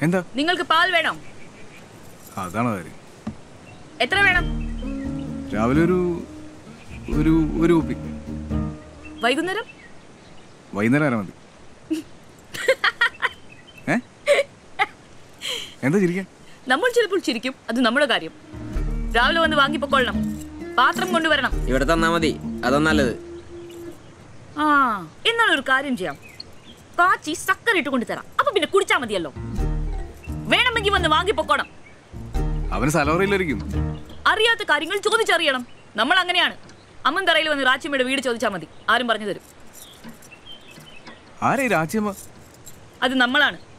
എന്താ നിങ്ങൾക്ക് പാൽ വേണം അതാണ് കാര്യം എത്ര വേണം രാവിലെ ഒരു ഒരു ഒരു കുപ്പി വൈകുന്നേരം വൈകുന്നേരം വരെ മതി ഏ എന്താ ചിരിക്കാൻ നമ്മൾ ചിലപ്പോൾ ചിരിക്കും അത് നമ്മുടെ കാര്യം രാവിലെ വന്ന് വാങ്ങിപ്പൊക്കൊള്ളണം പാത്രം കൊണ്ടുവരണം ഇവിടെ തന്നാ മതി അതാ നല്ലത് ആ എന്നാൽ ഒരു കാര്യം ചെയ്യാം കാച്ചി സക്കര ഇട്ട് കൊണ്ടുതരാം അപ്പൊ പിന്നെ കുടിച്ചാ മതിയല്ലോ വേണമെങ്കിൽ വന്ന് വാങ്ങിപ്പൊക്കോണം അവന് സലോറിയില്ലായിരിക്കും അറിയാത്ത കാര്യങ്ങൾ ചോദിച്ചറിയണം നമ്മൾ അങ്ങനെയാണ് അമ്മന്തറയിൽ വന്ന് റാച്ചിമ്മയുടെ വീട് ചോദിച്ചാൽ മതി ആരും പറഞ്ഞു തരും ആരേ രാജ്യമ്മ അത് നമ്മളാണ്